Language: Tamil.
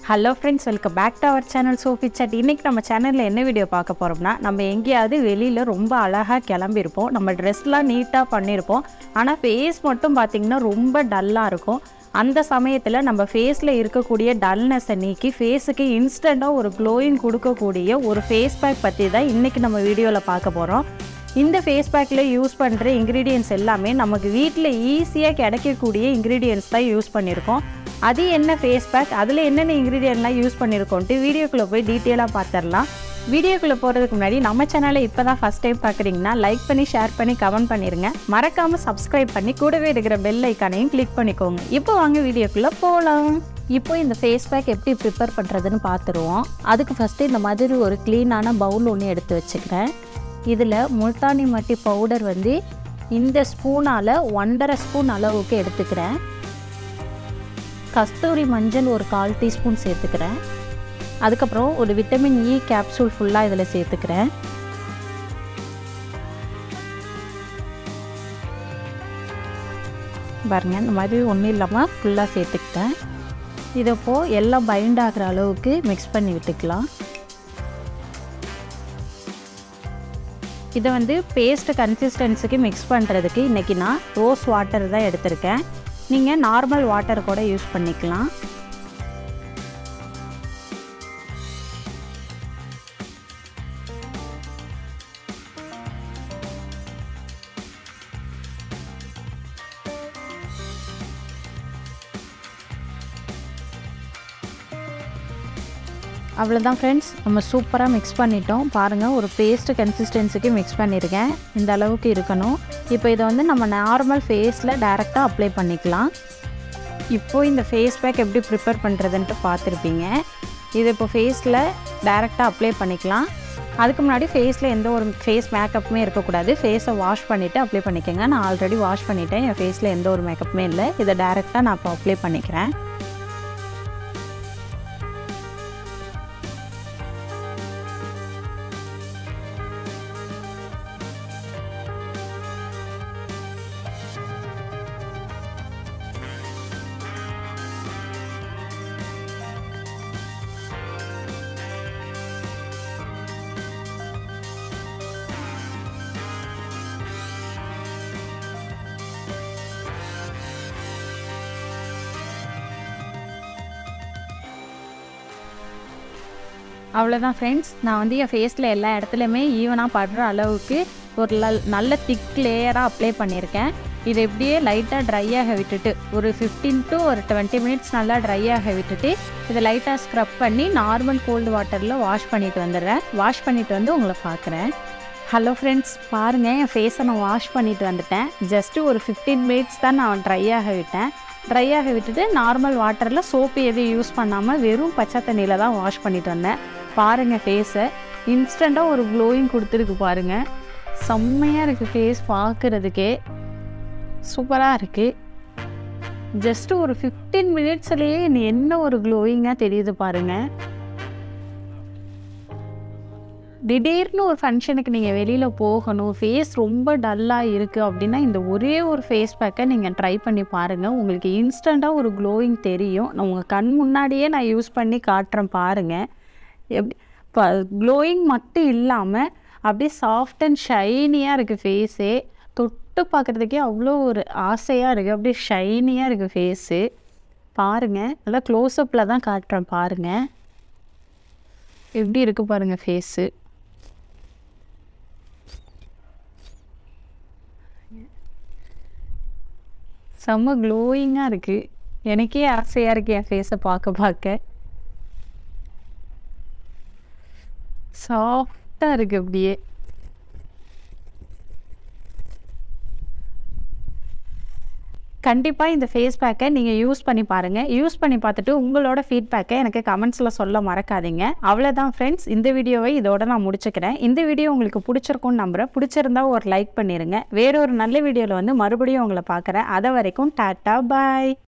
hello friends welcome back to our channel சோஃபி சட் இன்றைக்கி நம்ம சேனலில் என்ன வீடியோ பார்க்க போகிறோம்னா நம்ம எங்கேயாவது வெளியில் ரொம்ப அழகாக கிளம்பியிருப்போம் நம்ம ட்ரெஸ்லாம் நீட்டாக பண்ணியிருப்போம் ஆனால் ஃபேஸ் மட்டும் பார்த்திங்கன்னா ரொம்ப டல்லாக இருக்கும் அந்த சமயத்தில் நம்ம ஃபேஸில் இருக்கக்கூடிய டல்னஸை நீக்கி ஃபேஸுக்கு இன்ஸ்டண்ட்டாக ஒரு க்ளோயிங் கொடுக்கக்கூடிய ஒரு ஃபேஸ் பேக் பற்றி தான் இன்றைக்கி நம்ம வீடியோவில் பார்க்க போகிறோம் இந்த ஃபேஸ் பேக்கில் யூஸ் பண்ணுற இன்க்ரீடியன்ஸ் எல்லாமே நமக்கு வீட்டில் ஈஸியாக கிடைக்கக்கூடிய இன்க்ரீடியன்ஸ் தான் யூஸ் பண்ணியிருக்கோம் அது என்ன ஃபேஸ் பேக் அதில் என்னென்ன இன்க்ரீடியன்ட்லாம் யூஸ் பண்ணியிருக்கோன்ட்டு வீடியோக்குள்ளே போய் டீட்டெயிலாக பார்த்துடலாம் வீடியோக்குள்ளே போகிறதுக்கு முன்னாடி நம்ம சேனலை இப்போ தான் ஃபஸ்ட் டைம் பார்க்குறீங்கன்னா லைக் பண்ணி ஷேர் பண்ணி கமெண்ட் பண்ணிடுங்க மறக்காமல் சப்ஸ்கிரைப் பண்ணி கூடவே இருக்கிற பெல் ஐக்கானையும் கிளிக் பண்ணிக்கோங்க இப்போ வாங்க வீடியோக்குள்ளே போகலாம் இப்போ இந்த ஃபேஸ் பேக் எப்படி ப்ரிப்பேர் பண்ணுறதுன்னு பார்த்துருவோம் அதுக்கு ஃபஸ்ட்டு இந்த மாதிரி ஒரு க்ளீனான பவுல் ஒன்று எடுத்து வச்சுக்கிறேன் இதில் முல்தானி மட்டி பவுடர் வந்து இந்த ஸ்பூனால் ஒன்றரை ஸ்பூன் அளவுக்கு எடுத்துக்கிறேன் கஸ்தூரி மஞ்சள் ஒரு கால் டீஸ்பூன் சேர்த்துக்கிறேன் அதுக்கப்புறம் ஒரு விட்டமின் இ கேப்சூல் ஃபுல்லாக இதில் சேர்த்துக்கிறேன் பாருங்க இந்த மாதிரி ஒன்றும் இல்லாமல் ஃபுல்லாக சேர்த்துக்கிட்டேன் இதை இப்போது எல்லாம் பைண்ட் ஆகிற அளவுக்கு மிக்ஸ் பண்ணி விட்டுக்கலாம் இதை வந்து பேஸ்ட் கன்சிஸ்டன்சிக்கு மிக்ஸ் பண்ணுறதுக்கு இன்றைக்கி நான் ரோஸ் வாட்டர் தான் எடுத்திருக்கேன் நீங்கள் நார்மல் வாட்டர் கூட யூஸ் பண்ணிக்கலாம் அவ்வளோதான் ஃப்ரெண்ட்ஸ் நம்ம சூப்பராக மிக்ஸ் பண்ணிட்டோம் பாருங்கள் ஒரு பேஸ்ட்டு கன்சிஸ்டன்சிக்கு மிக்ஸ் பண்ணியிருக்கேன் இந்த அளவுக்கு இருக்கணும் இப்போ இதை வந்து நம்ம நார்மல் ஃபேஸில் டைரெக்டாக அப்ளை பண்ணிக்கலாம் இப்போது இந்த ஃபேஸ் பேக் எப்படி ப்ரிப்பேர் பண்ணுறதுன்ட்டு பார்த்துருப்பீங்க இது இப்போ ஃபேஸில் டைரெக்டாக அப்ளை பண்ணிக்கலாம் அதுக்கு முன்னாடி ஃபேஸில் எந்த ஒரு ஃபேஸ் மேக்கப்புமே இருக்கக்கூடாது ஃபேஸை வாஷ் பண்ணிவிட்டு அப்ளை பண்ணிக்கோங்க நான் ஆல்ரெடி வாஷ் பண்ணிவிட்டேன் என் ஃபேஸில் எந்த ஒரு மேக்கப்புமே இல்லை இதை டைரெக்டாக நான் இப்போ அப்ளை பண்ணிக்கிறேன் அவ்வளோதான் ஃப்ரெண்ட்ஸ் நான் வந்து என் ஃபேஸில் எல்லா இடத்துலையுமே ஈவனாக படுற அளவுக்கு ஒரு லல் நல்ல திக் லேயராக அப்ளை பண்ணியிருக்கேன் இதை இப்படியே லைட்டாக ட்ரை ஆக விட்டுட்டு ஒரு ஃபிஃப்டீன் டு ஒரு டுவெண்ட்டி மினிட்ஸ் நல்லா ட்ரை ஆக விட்டுட்டு இதை லைட்டாக ஸ்க்ரப் பண்ணி நார்மல் கோல்டு வாட்டரில் வாஷ் பண்ணிட்டு வந்துடுறேன் வாஷ் பண்ணிட்டு வந்து உங்களை பார்க்குறேன் ஹலோ ஃப்ரெண்ட்ஸ் பாருங்கள் என் ஃபேஸை நான் வாஷ் பண்ணிட்டு வந்துட்டேன் ஜஸ்ட்டு ஒரு ஃபிஃப்டீன் மினிட்ஸ் தான் நான் ட்ரை ஆக விட்டேன் ட்ரை ஆக விட்டுட்டு நார்மல் வாட்டரில் சோப்பு எதுவும் யூஸ் பண்ணாமல் வெறும் பச்சை தண்ணியில் தான் வாஷ் பண்ணிட்டு வந்தேன் பாருங்கள் ஃபேஸை இன்ஸ்டண்ட்டாக ஒரு க்ளோயிங் கொடுத்துருக்கு பாருங்கள் செம்மையாக இருக்குது ஃபேஸ் பார்க்குறதுக்கே சூப்பராக இருக்குது ஜஸ்ட்டு ஒரு ஃபிஃப்டீன் மினிட்ஸ்லேயே என்ன ஒரு க்ளோயிங்காக தெரியுது பாருங்கள் திடீர்னு ஒரு ஃபங்க்ஷனுக்கு நீங்கள் வெளியில் போகணும் ஃபேஸ் ரொம்ப டல்லாக இருக்குது அப்படின்னா இந்த ஒரே ஒரு ஃபேஸ் பேக்கை நீங்கள் ட்ரை பண்ணி பாருங்கள் உங்களுக்கு இன்ஸ்டண்ட்டாக ஒரு க்ளோயிங் தெரியும் நான் உங்கள் கண் முன்னாடியே நான் யூஸ் பண்ணி காட்டுறேன் பாருங்கள் எப்படி இப்போ க்ளோயிங் மட்டும் இல்லாமல் அப்படியே சாஃப்ட் அண்ட் ஷைனியாக இருக்குது ஃபேஸே தொட்டு பார்க்குறதுக்கே அவ்வளோ ஒரு ஆசையாக இருக்குது அப்படியே ஷைனியாக இருக்குது ஃபேஸு பாருங்கள் நல்லா க்ளோஸ்அப்பில் தான் காட்டுறேன் பாருங்கள் எப்படி இருக்குது பாருங்கள் ஃபேஸு செம்ம க்ளோயிங்காக இருக்குது எனக்கே ஆசையாக இருக்குது என் ஃபேஸை பார்க்க பார்க்க சாஃப்டாக இருக்குது அப்படியே கண்டிப்பாக இந்த ஃபேஸ் பேக்கை நீங்கள் யூஸ் பண்ணி பாருங்கள் யூஸ் பண்ணி பார்த்துட்டு உங்களோட ஃபீட்பேக்கை எனக்கு கமெண்ட்ஸில் சொல்ல மறக்காதீங்க அவ்வளோதான் ஃப்ரெண்ட்ஸ் இந்த வீடியோவை இதோட நான் முடிச்சுக்கிறேன் இந்த வீடியோ உங்களுக்கு பிடிச்சிருக்கும்னு நம்புகிறேன் பிடிச்சிருந்தா ஒரு லைக் பண்ணிடுங்க வேற ஒரு நல்ல வீடியோவில் வந்து மறுபடியும் உங்களை பார்க்குறேன் அதை வரைக்கும் டாட்டா பாய்